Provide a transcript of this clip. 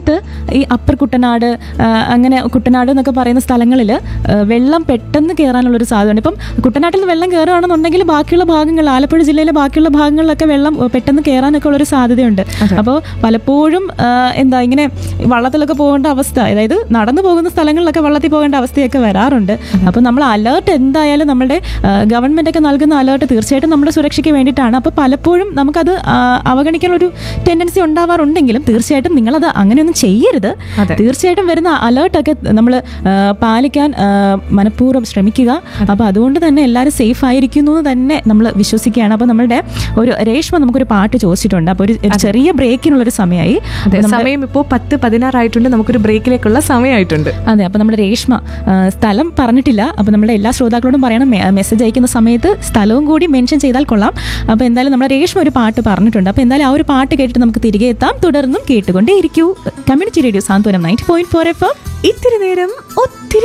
സമയത്ത് ഈ അപ്പർ കുട്ടനാട് ആ, അങ്ങനെ കുട്ടനാട് എന്നൊക്കെ പറയുന്ന സ്ഥലങ്ങളിൽ വെള്ളം പെട്ടെന്ന് കയറാനുള്ള ഒരു സാധ്യതയുണ്ട് ഇപ്പം കുട്ടനാട്ടിൽ നിന്ന് വെള്ളം കയറുകയാണെന്നുണ്ടെങ്കിൽ ബാക്കിയുള്ള ഭാഗങ്ങൾ ആലപ്പുഴ ജില്ലയിലെ ബാക്കിയുള്ള ഭാഗങ്ങളിലൊക്കെ വെള്ളം ഏഹ്, പെട്ടെന്ന് കയറാനൊക്കെ ഉള്ളൊരു സാധ്യതയുണ്ട് അപ്പോൾ പലപ്പോഴും ആ, എന്താ ഇങ്ങനെ വള്ളത്തിലൊക്കെ പോകേണ്ട അവസ്ഥ അതായത് നടന്നു പോകുന്ന സ്ഥലങ്ങളിലൊക്കെ വള്ളത്തിൽ പോകേണ്ട അവസ്ഥയൊക്കെ വരാറുണ്ട് അപ്പോൾ നമ്മൾ അലേർട്ട് എന്തായാലും നമ്മുടെ ഗവൺമെന്റ് ഒക്കെ നൽകുന്ന അലേർട്ട് തീർച്ചയായിട്ടും നമ്മുടെ സുരക്ഷയ്ക്ക് വേണ്ടിയിട്ടാണ് അപ്പോൾ പലപ്പോഴും നമുക്കത് ആ, അവഗണിക്കാനൊരു ടെൻഡൻസി ഉണ്ടാവാറുണ്ടെങ്കിലും തീർച്ചയായിട്ടും നിങ്ങളത് അങ്ങനെയൊന്നും ചെയ്യരുത് അതെ. തീർച്ചയായിട്ടും വരുന്ന അലേർട്ടൊക്കെ നമ്മൾ പാലിക്കാൻ ആ, മനഃപൂർവ്വം ശ്രമിക്കുക അപ്പോൾ അതുകൊണ്ട് തന്നെ എല്ലാവരും സേഫ് ആയിരിക്കുന്നു എന്ന് തന്നെ നമ്മൾ വിശ്വസിക്കുകയാണ് അപ്പോൾ നമ്മളുടെ ഒരു രേഷ്മ നമുക്കൊരു പാട്ട് ചോദിച്ചിട്ടുണ്ട് അപ്പോൾ ഒരു ഒരു ചെറിയ ബ്രേക്കിനുള്ളൊരു സമയമായി അതെ സമയം ഇപ്പോൾ പത്ത് പതിനാറായിട്ടുണ്ട് നമുക്കൊരു ബ്രേക്കിലേക്കുള്ള സമയമായിട്ടുണ്ട് അതെ അപ്പോൾ നമ്മുടെ രേഷ്മ ആ, സ്ഥലം പറഞ്ഞിട്ടില്ല അപ്പോൾ നമ്മുടെ എല്ലാ ശ്രോതാക്കളോടും പറയണം മെ- മെസ്സേജ് അയക്കുന്ന സമയത്ത് സ്ഥലവും കൂടി മെൻഷൻ ചെയ്താൽ കൊള്ളാം അപ്പോൾ എന്തായാലും നമ്മുടെ രേഷ്മ ഒരു പാട്ട് പറഞ്ഞിട്ടുണ്ട് അപ്പോൾ എന്തായാലും ആ ഒരു പാട്ട് കേട്ടിട്ട് നമുക്ക് തിരികെ എത്താം തുടർന്നും കേട്ടുകൊണ്ടേ ഇരിക്കൂ community radio Santhwanam ninety point four F M ഇത്തിരി നേരം ഒത്തിരി